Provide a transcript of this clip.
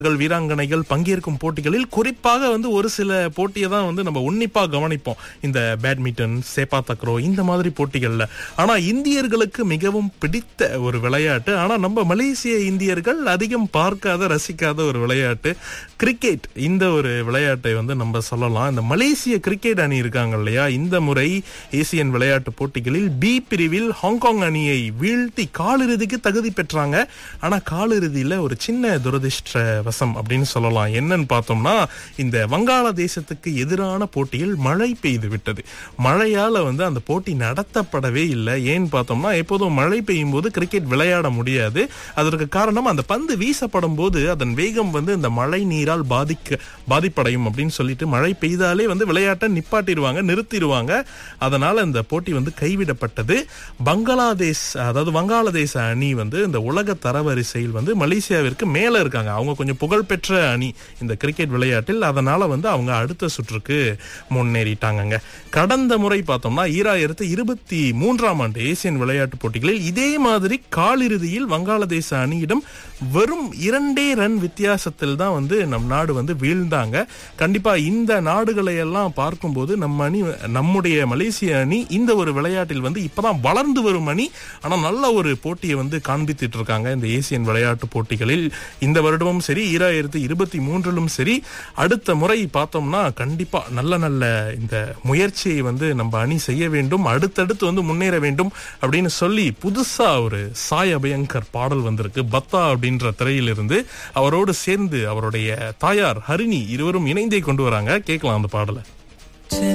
வீரர்கள், வீராங்கனைகள் பங்கேற்கும் போட்டிகளில் குறிப்பாக வந்து ஒரு சில போட்டியை தான் வந்து நம்ம உன்னிப்பா கவனிப்போம் இந்த பேட்மிண்டன் சேப்பா தக்ரோ இந்த மாதிரி போட்டிகள்ல ஆனா இந்தியர்களுக்கு மிகவும் பிடித்த ஒரு விளையாட்டு ஆனா நம்ம மலேசிய இந்தியர்கள் அதிகம் பார்க்காத ரசிக்காத ஒரு விளையாட்டு கிரிக்கெட் இந்த ஒரு விளையாட்டை வந்து நம்ம சொல்லலாம் இந்த மலேசிய கிரிக்கெட் அணி இருக்காங்க இல்லையா இந்த முறை ஏசியன் விளையாட்டு போட்டிகளில் பி பிரிவில் ஹாங்காங் அணியை வீழ்த்தி காலிறுதிக்கு தகுதி பெற்றாங்க ஆனா காலிறுதியில ஒரு சின்ன துரதிர்ஷ்ட வசம் அப்படின்னு சொல்லலாம் என்னன்னு பார்த்தோம்னா இந்த வங்காளதேசத்துக்கு எதிரான போட்டியில் மழை பெய்து விட்டது மழையால வந்து அந்த போட்டி நடத்தப்படவே இல்லை ஏன்னு பார்த்தோம்னா எப்போதும் மழை பெய்யும் போது கிரிக்கெட் விளையாட முடியாது அதற்கு காரணம் அந்த பந்து வீசப்படும் போது அதன் வேகம் வந்து இந்த மழை நீரால் பாதிக்க பாதிப்படையும் அப்படின்னு சொல்லிட்டு மழை பெய்தாலே வந்து விளையாட்டை நிப்பாட்டிடுவாங்க நிறுத்திடுவாங்க அதனால இந்த போட்டி வந்து கைவிடப்பட்டது பங்களாதேஷ் அதாவது வங்காளதேச அணி வந்து இந்த உலக தரவரிசையில் வந்து மலேசியாவிற்கு மேல இருக்காங்க அவங்க கொஞ்சம் புகழ்பெற்ற அணி இந்த கிரிக்கெட் விளையாட்டில் அதனால வந்து அவங்க அடுத்த சுற்றுக்கு முன்னேறிட்டாங்கங்க கடந்த முறை பார்த்தோம்னா ஈராயிரத்து இருபத்தி மூன்றாம் ஆண்டு ஏசியன் விளையாட்டு போட்டிகளில் இதே மாதிரி காலிறுதியில் வங்காளதேச அணியிடம் வெறும் இரண்டே ரன் வித்தியாசத்தில் தான் வந்து நம் நாடு வந்து வீழ்ந்தாங்க கண்டிப்பா இந்த நாடுகளை எல்லாம் பார்க்கும்போது நம்ம அணி நம்முடைய மலேசிய அணி இந்த ஒரு விளையாட்டில் வந்து இப்பதான் வளர்ந்து வரும் அணி ஆனா நல்ல ஒரு போட்டியை வந்து காண்பித்துட்டு இருக்காங்க இந்த ஏசியன் விளையாட்டு போட்டிகளில் இந்த வருடமும் சரி ஈராயிரத்தி இருபத்தி மூன்றிலும் சரி அடுத்த முறை பார்த்தோம்னா கண்டிப்பா நல்ல நல்ல இந்த முயற்சியை வந்து நம்ம அணி செய்ய வேண்டும் அடுத்தடுத்து வந்து முன்னேற வேண்டும் அப்படின்னு சொல்லி புதுசா ஒரு சாய் அபயங்கர் பாடல் வந்திருக்கு பத்தா அப்படின்ற திரையிலிருந்து அவரோடு சேர்ந்து அவருடைய தாயார் ஹரிணி இருவரும் இணைந்தே கொண்டு வராங்க கேட்கலாம் அந்த பாடலை